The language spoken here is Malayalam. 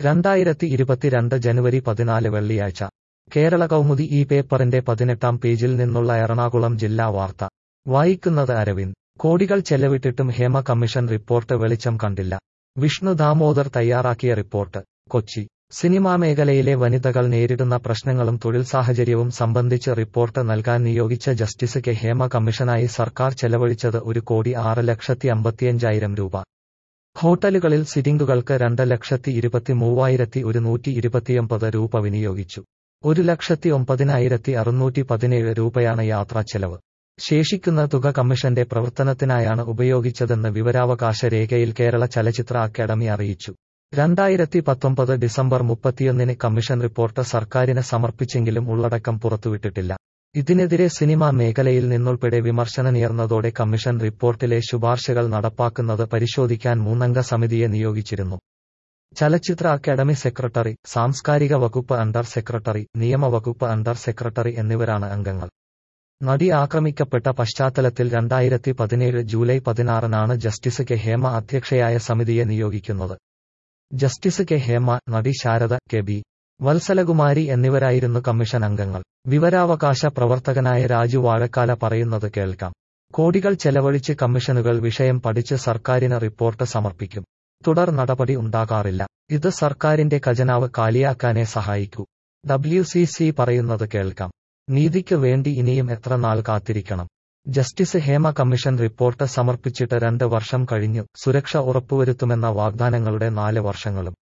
രണ്ടായിരത്തി ഇരുപത്തിരണ്ട് ജനുവരി പതിനാല് വെള്ളിയാഴ്ച കേരള കൗമുദി ഈ പേപ്പറിന്റെ പതിനെട്ടാം പേജിൽ നിന്നുള്ള എറണാകുളം ജില്ലാ വാർത്ത വായിക്കുന്നത് അരവിന്ദ് കോടികൾ ചെലവിട്ടിട്ടും ഹേമ കമ്മീഷൻ റിപ്പോർട്ട് വെളിച്ചം കണ്ടില്ല വിഷ്ണു ദാമോദർ തയ്യാറാക്കിയ റിപ്പോർട്ട് കൊച്ചി സിനിമാ മേഖലയിലെ വനിതകൾ നേരിടുന്ന പ്രശ്നങ്ങളും തൊഴിൽ സാഹചര്യവും സംബന്ധിച്ച് റിപ്പോർട്ട് നൽകാൻ നിയോഗിച്ച ജസ്റ്റിസ് കെ ഹേമ കമ്മീഷനായി സർക്കാർ ചെലവഴിച്ചത് ഒരു കോടി ആറ് ലക്ഷത്തി അമ്പത്തിയഞ്ചായിരം രൂപ ഹോട്ടലുകളിൽ സിറ്റിംഗുകൾക്ക് രണ്ട് ലക്ഷത്തി ഇരുപത്തി മൂവായിരത്തി ഒരുന്നൂറ്റി ഇരുപത്തിയൊമ്പത് രൂപ വിനിയോഗിച്ചു ഒരു ലക്ഷത്തി ഒമ്പതിനായിരത്തി അറുന്നൂറ്റി പതിനേഴ് രൂപയാണ് യാത്രാ ചെലവ് ശേഷിക്കുന്ന തുക കമ്മീഷന്റെ പ്രവർത്തനത്തിനായാണ് ഉപയോഗിച്ചതെന്ന് വിവരാവകാശ രേഖയിൽ കേരള ചലച്ചിത്ര അക്കാദമി അറിയിച്ചു രണ്ടായിരത്തി പത്തൊമ്പത് ഡിസംബർ മുപ്പത്തിയൊന്നിന് കമ്മീഷൻ റിപ്പോർട്ട് സർക്കാരിന് സമർപ്പിച്ചെങ്കിലും ഉള്ളടക്കം പുറത്തുവിട്ടിട്ടില്ല ഇതിനെതിരെ സിനിമാ മേഖലയിൽ നിന്നുൾപ്പെടെ വിമർശനമുയർന്നതോടെ കമ്മീഷൻ റിപ്പോർട്ടിലെ ശുപാർശകൾ നടപ്പാക്കുന്നത് പരിശോധിക്കാൻ മൂന്നംഗ സമിതിയെ നിയോഗിച്ചിരുന്നു ചലച്ചിത്ര അക്കാദമി സെക്രട്ടറി സാംസ്കാരിക വകുപ്പ് അണ്ടർ സെക്രട്ടറി നിയമവകുപ്പ് അണ്ടർ സെക്രട്ടറി എന്നിവരാണ് അംഗങ്ങൾ നടി ആക്രമിക്കപ്പെട്ട പശ്ചാത്തലത്തിൽ രണ്ടായിരത്തി പതിനേഴ് ജൂലൈ പതിനാറിനാണ് ജസ്റ്റിസ് കെ ഹേമ അധ്യക്ഷയായ സമിതിയെ നിയോഗിക്കുന്നത് ജസ്റ്റിസ് കെ ഹേമ നടി ശാരദ കെ ബി വത്സലകുമാരി എന്നിവരായിരുന്നു കമ്മീഷൻ അംഗങ്ങൾ വിവരാവകാശ പ്രവർത്തകനായ രാജു വാഴക്കാല പറയുന്നത് കേൾക്കാം കോടികൾ ചെലവഴിച്ച് കമ്മീഷനുകൾ വിഷയം പഠിച്ച് സർക്കാരിന് റിപ്പോർട്ട് സമർപ്പിക്കും തുടർ നടപടി ഉണ്ടാകാറില്ല ഇത് സർക്കാരിന്റെ ഖജനാവ് കാലിയാക്കാനേ സഹായിക്കൂ ഡബ്ല്യു സി സി പറയുന്നത് കേൾക്കാം നീതിക്ക് വേണ്ടി ഇനിയും എത്ര നാൾ കാത്തിരിക്കണം ജസ്റ്റിസ് ഹേമ കമ്മീഷൻ റിപ്പോർട്ട് സമർപ്പിച്ചിട്ട് രണ്ട് വർഷം കഴിഞ്ഞു സുരക്ഷ ഉറപ്പുവരുത്തുമെന്ന വാഗ്ദാനങ്ങളുടെ നാല് വർഷങ്ങളും